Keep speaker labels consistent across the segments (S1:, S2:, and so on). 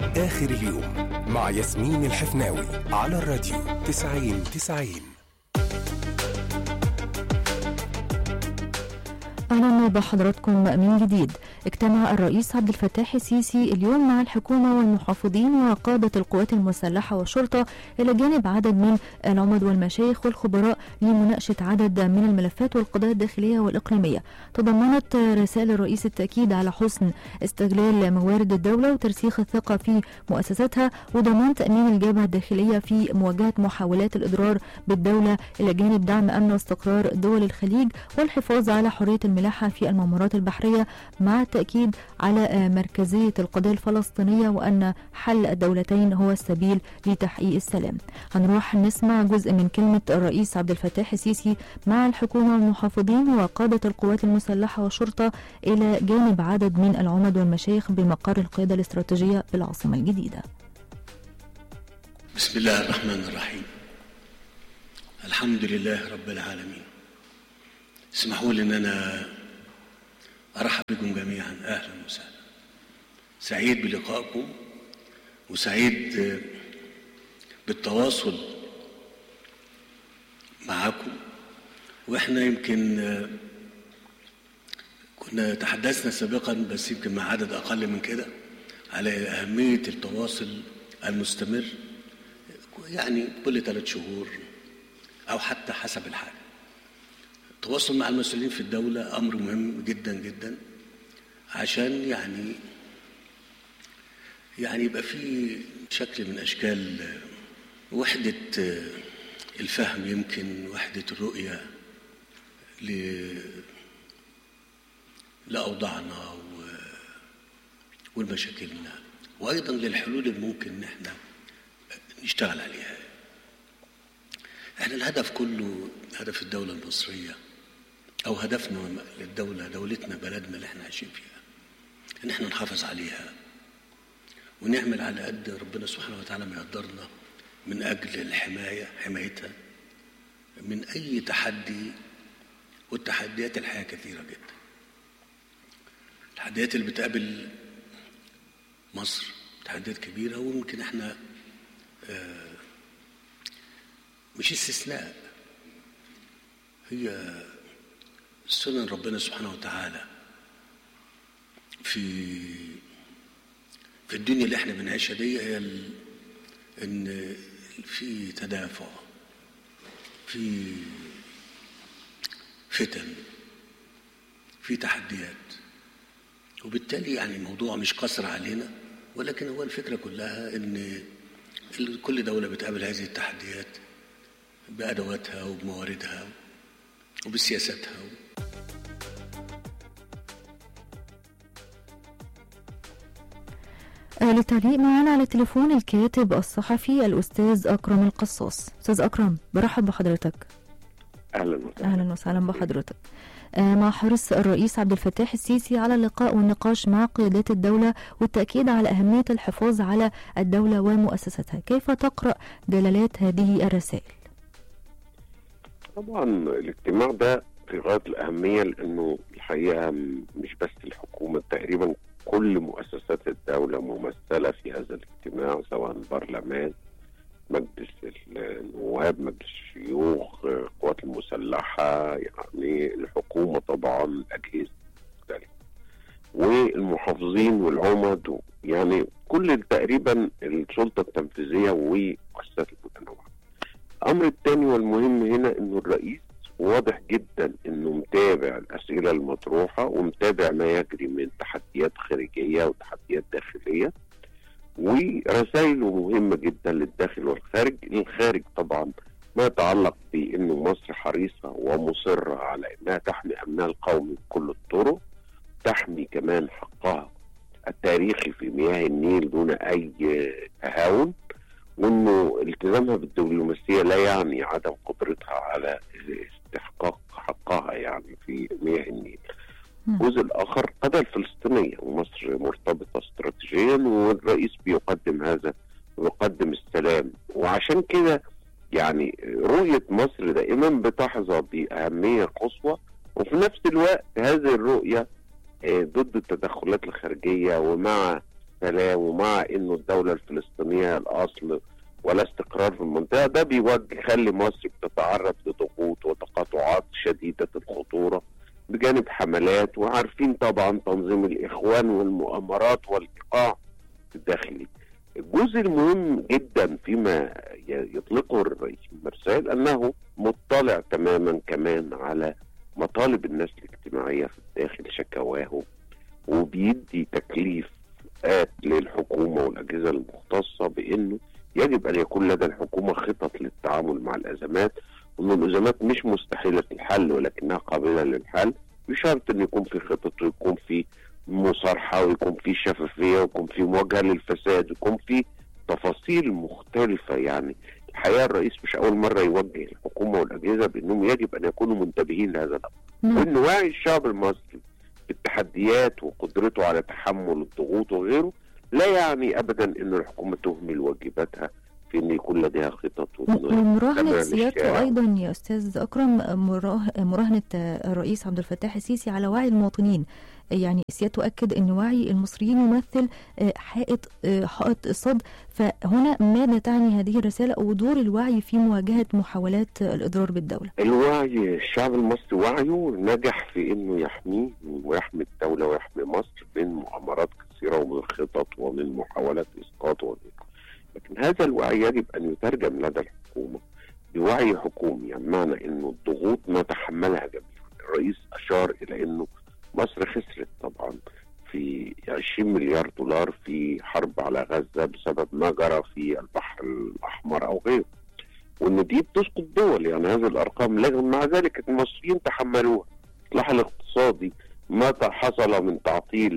S1: آخر اليوم مع ياسمين الحفناوي على الراديو 90 90
S2: أهلا بحضراتكم من جديد اجتمع الرئيس عبد الفتاح السيسي اليوم مع الحكومة والمحافظين وقادة القوات المسلحة والشرطة إلى جانب عدد من العمد والمشايخ والخبراء لمناقشة عدد من الملفات والقضايا الداخلية والإقليمية تضمنت رسائل الرئيس التأكيد على حسن استغلال موارد الدولة وترسيخ الثقة في مؤسساتها وضمان تأمين الجبهة الداخلية في مواجهة محاولات الإضرار بالدولة إلى جانب دعم أمن واستقرار دول الخليج والحفاظ على حرية الملاحة في الممرات البحرية مع التأكيد على مركزية القضية الفلسطينية وأن حل الدولتين هو السبيل لتحقيق السلام هنروح نسمع جزء من كلمة الرئيس عبد الفتاح السيسي مع الحكومة والمحافظين وقادة القوات المسلحة والشرطة إلى جانب عدد من العمد والمشايخ بمقر القيادة الاستراتيجية بالعاصمة الجديدة
S3: بسم الله الرحمن الرحيم الحمد لله رب العالمين اسمحوا لي ان انا ارحب بكم جميعا اهلا وسهلا سعيد بلقائكم وسعيد بالتواصل معكم واحنا يمكن كنا تحدثنا سابقا بس يمكن مع عدد اقل من كده على اهميه التواصل المستمر يعني كل ثلاث شهور او حتى حسب الحاجه التواصل مع المسؤولين في الدولة أمر مهم جدا جدا عشان يعني يعني يبقى في شكل من أشكال وحدة الفهم يمكن وحدة الرؤية لأوضاعنا والمشاكلنا وأيضا للحلول اللي ممكن إن احنا نشتغل عليها احنا الهدف كله هدف الدولة المصرية أو هدفنا للدولة دولتنا بلدنا اللي احنا عايشين فيها إن احنا نحافظ عليها ونعمل على قد ربنا سبحانه وتعالى ما يقدرنا من أجل الحماية حمايتها من أي تحدي والتحديات الحياة كثيرة جدا التحديات اللي بتقابل مصر تحديات كبيرة ويمكن احنا آه مش استثناء هي سنن ربنا سبحانه وتعالى في في الدنيا اللي احنا بنعيشها دي هي ال... ان في تدافع في فتن في تحديات وبالتالي يعني الموضوع مش قصر علينا ولكن هو الفكره كلها ان كل دوله بتقابل هذه التحديات بادواتها وبمواردها وبسياستها
S2: للتعليق معنا على التليفون الكاتب الصحفي الأستاذ أكرم القصاص أستاذ أكرم برحب بحضرتك
S4: أهلا وسهلا
S2: أهلا وسهلا بحضرتك مع حرص الرئيس عبد الفتاح السيسي على اللقاء والنقاش مع قيادات الدولة والتأكيد على أهمية الحفاظ على الدولة ومؤسساتها كيف تقرأ دلالات هذه الرسائل؟
S4: طبعا الاجتماع ده في غاية الأهمية لأنه الحقيقة مش بس الحكومة تقريبا كل مؤسسات الدولة ممثلة في هذا الاجتماع سواء البرلمان مجلس النواب مجلس الشيوخ القوات المسلحة يعني الحكومة طبعا الأجهزة مختلفة والمحافظين والعمد يعني كل تقريبا السلطة التنفيذية ومؤسسات المتنوعة الأمر الثاني والمهم هنا إنه الرئيس واضح جدا انه متابع الاسئله المطروحه ومتابع ما يجري من تحديات خارجيه وتحديات داخليه ورسائله مهمه جدا للداخل والخارج، الخارج طبعا ما يتعلق بانه مصر حريصه ومصره على انها تحمي امنها القومي بكل الطرق، تحمي كمان حقها التاريخي في مياه النيل دون اي تهاون وانه التزامها بالدبلوماسيه لا يعني عدم قدرتها على استحقاق حقها يعني في مياه النيل. الجزء الاخر القضيه الفلسطينيه ومصر مرتبطه استراتيجيا والرئيس بيقدم هذا ويقدم السلام وعشان كده يعني رؤيه مصر دائما بتحظى باهميه قصوى وفي نفس الوقت هذه الرؤيه ضد التدخلات الخارجيه ومع السلام ومع انه الدوله الفلسطينيه الاصل ولا استقرار في المنطقه ده بيوجه يخلي مصر بتتعرض لضغوط وتقاطعات شديده الخطوره بجانب حملات وعارفين طبعا تنظيم الاخوان والمؤامرات والايقاع الداخلي. الجزء المهم جدا فيما يطلقه الرئيس مرسال انه مطلع تماما كمان على مطالب الناس الاجتماعيه في الداخل شكواهم وبيدي تكليفات للحكومه والاجهزه المختصه بانه يجب ان يكون لدى الحكومه خطط للتعامل مع الازمات وان الازمات مش مستحيله الحل ولكنها قابله للحل بشرط ان يكون في خطط ويكون في مصارحه ويكون في شفافيه ويكون في مواجهه للفساد ويكون في تفاصيل مختلفه يعني الحقيقه الرئيس مش اول مره يوجه الحكومه والاجهزه بانهم يجب ان يكونوا منتبهين لهذا الامر وان وعي الشعب المصري بالتحديات وقدرته على تحمل الضغوط وغيره لا يعني ابدا ان الحكومه تهمل واجباتها في ان يكون لديها خطط
S2: ومراهنة سيادته ايضا يا استاذ اكرم مراهنه الرئيس عبد الفتاح السيسي على وعي المواطنين يعني سيادته اكد ان وعي المصريين يمثل حائط حائط صد فهنا ماذا تعني هذه الرساله ودور الوعي في مواجهه محاولات الاضرار بالدوله؟
S4: الوعي الشعب المصري وعيه نجح في انه يحميه ويحمي الدوله ويحمي مصر من مؤامرات كثيره ومن خطط ومن محاولات اسقاط وغيره. لكن هذا الوعي يجب ان يترجم لدى الحكومه بوعي حكومي يعني معنى انه الضغوط نتحملها جميعا الرئيس اشار الى انه مصر خسرت طبعا في 20 مليار دولار في حرب على غزه بسبب ما جرى في البحر الاحمر او غيره وان دي بتسقط دول يعني هذه الارقام لكن مع ذلك المصريين تحملوها الاصلاح الاقتصادي متى حصل من تعطيل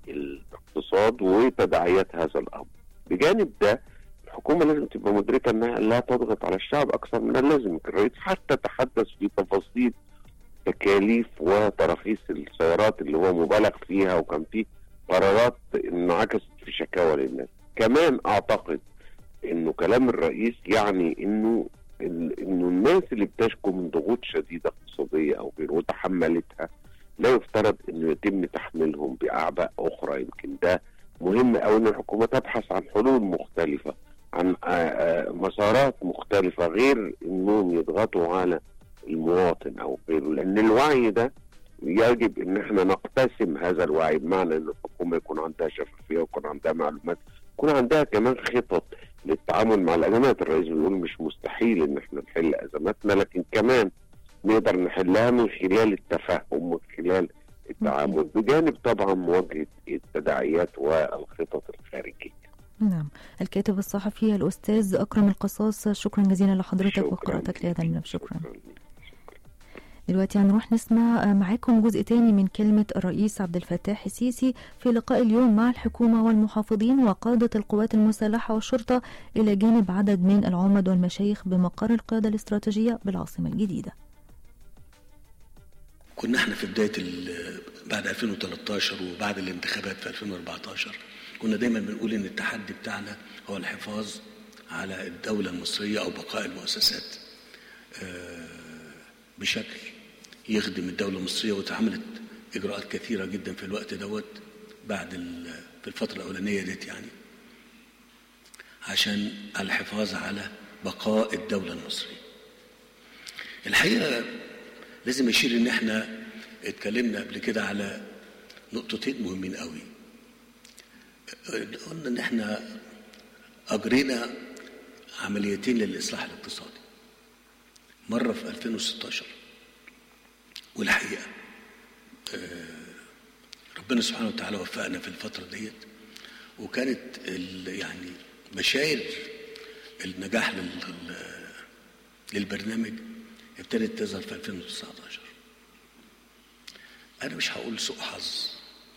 S4: للاقتصاد وتداعيات هذا الامر بجانب ده الحكومه لازم تبقى مدركه انها لا تضغط على الشعب اكثر من اللازم الرئيس حتى تحدث في تفاصيل تكاليف وتراخيص السيارات اللي هو مبالغ فيها وكان في قرارات انعكست في شكاوى للناس كمان اعتقد انه كلام الرئيس يعني انه انه الناس اللي بتشكو من ضغوط شديده اقتصاديه او غيره وتحملتها لا يفترض انه يتم تحميلهم باعباء اخرى يمكن ده مهم قوي ان الحكومه تبحث عن حلول مختلفه عن مسارات مختلفه غير انهم يضغطوا على المواطن او غيره لان الوعي ده يجب ان احنا نقتسم هذا الوعي بمعنى ان الحكومه يكون عندها شفافيه ويكون عندها معلومات يكون عندها كمان خطط للتعامل مع الازمات الرئيس بيقول مش مستحيل ان احنا نحل ازماتنا لكن كمان نقدر نحلها من خلال التفاهم ومن خلال التعامل بجانب طبعا مواجهه التداعيات والخطط الخارجيه
S2: نعم الكاتب الصحفي الأستاذ أكرم القصاص شكرا جزيلا لحضرتك وقراءتك لهذا الملف شكرا دلوقتي هنروح نسمع معاكم جزء تاني من كلمة الرئيس عبد الفتاح السيسي في لقاء اليوم مع الحكومة والمحافظين وقادة القوات المسلحة والشرطة إلى جانب عدد من العمد والمشايخ بمقر القيادة الاستراتيجية بالعاصمة الجديدة
S3: كنا احنا في بداية بعد 2013 وبعد الانتخابات في 2014 كنا دايما بنقول ان التحدي بتاعنا هو الحفاظ على الدولة المصرية او بقاء المؤسسات بشكل يخدم الدولة المصرية وتعملت إجراءات كثيرة جدا في الوقت دوت بعد في الفترة الأولانية ديت يعني عشان الحفاظ على بقاء الدولة المصرية الحقيقة لازم أشير إن إحنا اتكلمنا قبل كده على نقطتين مهمين قوي قلنا إن إحنا أجرينا عمليتين للإصلاح الاقتصادي مرة في 2016 والحقيقة ربنا سبحانه وتعالى وفقنا في الفترة ديت وكانت يعني بشاير النجاح للبرنامج ابتدت تظهر في 2019 أنا مش هقول سوء حظ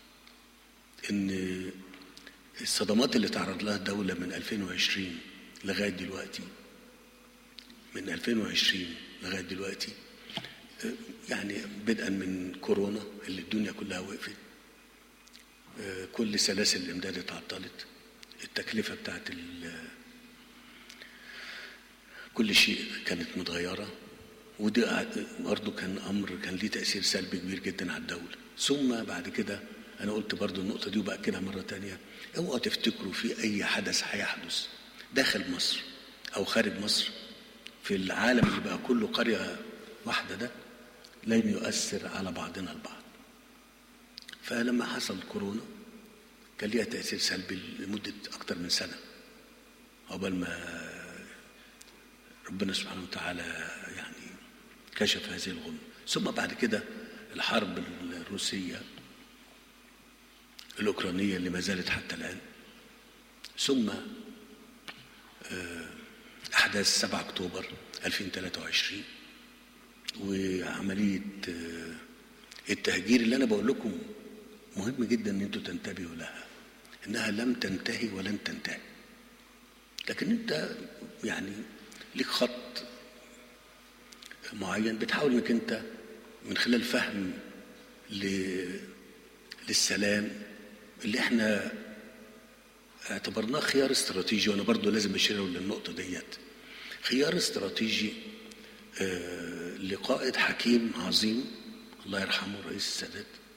S3: إن الصدمات اللي تعرض لها الدولة من 2020 لغاية دلوقتي من 2020 لغايه دلوقتي يعني بدءا من كورونا اللي الدنيا كلها وقفت كل سلاسل الامداد اتعطلت التكلفه بتاعت كل شيء كانت متغيره وده برضه كان امر كان ليه تاثير سلبي كبير جدا على الدوله ثم بعد كده انا قلت برضو النقطه دي وباكدها مره تانية اوعوا تفتكروا في اي حدث هيحدث داخل مصر او خارج مصر في العالم اللي بقى كله قريه واحده ده لن يؤثر على بعضنا البعض فلما حصل كورونا كان ليها تاثير سلبي لمده اكتر من سنه عقبال ما ربنا سبحانه وتعالى يعني كشف هذه الغمة ثم بعد كده الحرب الروسية الأوكرانية اللي ما زالت حتى الآن ثم أحداث 7 أكتوبر 2023 وعملية التهجير اللي أنا بقول لكم مهم جدا إن أنتوا تنتبهوا لها إنها لم تنتهي ولن تنتهي لكن أنت يعني ليك خط معين بتحاول انك انت من خلال فهم ل... للسلام اللي احنا اعتبرناه خيار استراتيجي وانا برضو لازم اشير للنقطه ديت خيار استراتيجي آه لقائد حكيم عظيم الله يرحمه رئيس السادات